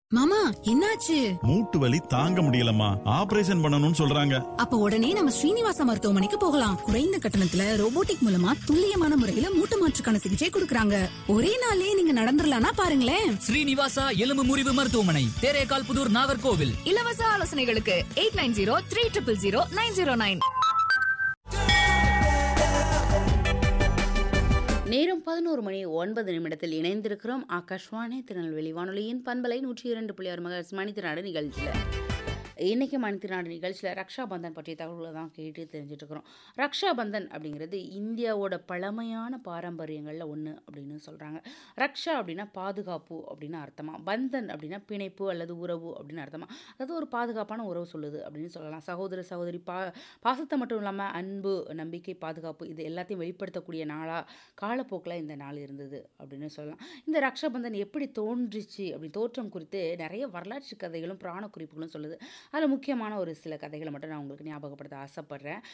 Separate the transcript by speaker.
Speaker 1: மாமா என்னாச்சு
Speaker 2: மூட்டு வலி தாங்க முடியலம்மா ஆபரேஷன் பண்ணணும்னு சொல்றாங்க
Speaker 1: அப்ப உடனே நம்ம ஸ்ரீனிவாச மருத்துவமனைக்கு போகலாம் குறைந்த கட்டணத்துல ரோபோட்டிக் மூலமா துல்லியமான முறையில மூட்டு மாற்றுக்கான சிகிச்சை கொடுக்கறாங்க ஒரே நாள்லயே நீங்க நடந்துடலாம்னா பாருங்களேன்
Speaker 3: ஸ்ரீனிவாசா எலும்பு முறிவு மருத்துவமனை தேரேகால் புதூர் நாகர்கோவில்
Speaker 4: இலவச ஆலோசனைகளுக்கு eight nine zero three triple zero nine zero nine
Speaker 5: நேரம் பதினோரு மணி ஒன்பது நிமிடத்தில் இணைந்திருக்கிறோம் ஆகாஷ்வாணி திருநெல்வேலி வானொலியின் பண்பலை நூற்றி இரண்டு புள்ளி ஆறு மகர்ஸ் மணித்திராடு நிகழ்ச்சியில் இன்றைக்கி மணித்திராடு நிகழ்ச்சியில் ரக்ஷா பந்தன் பற்றிய தகவல்களை தான் கேட்டு தெரிஞ்சுட்டு இருக்கிறோம் ரக்ஷா பந்தன் அப்படிங்கிறது இந்தியாவோட பழமையான பாரம்பரியங்களில் ஒன்று அப்படின்னு சொல்கிறாங்க ரக்ஷா அப்படின்னா பாதுகாப்பு அப்படின்னு அர்த்தமா பந்தன் அப்படின்னா பிணைப்பு அல்லது உறவு அப்படின்னு அர்த்தமா அதாவது ஒரு பாதுகாப்பான உறவு சொல்லுது அப்படின்னு சொல்லலாம் சகோதர சகோதரி பா பாசத்தை மட்டும் இல்லாமல் அன்பு நம்பிக்கை பாதுகாப்பு இது எல்லாத்தையும் வெளிப்படுத்தக்கூடிய நாளாக காலப்போக்கில் இந்த நாள் இருந்தது அப்படின்னு சொல்லலாம் இந்த ரக்ஷாபந்தன் எப்படி தோன்றுச்சு அப்படி தோற்றம் குறித்து நிறைய வரலாற்று கதைகளும் புராண குறிப்புகளும் சொல்லுது அதில் முக்கியமான ஒரு சில கதைகளை மட்டும் நான் உங்களுக்கு ஞாபகப்படுத்த ஆசைப்பட்றேன்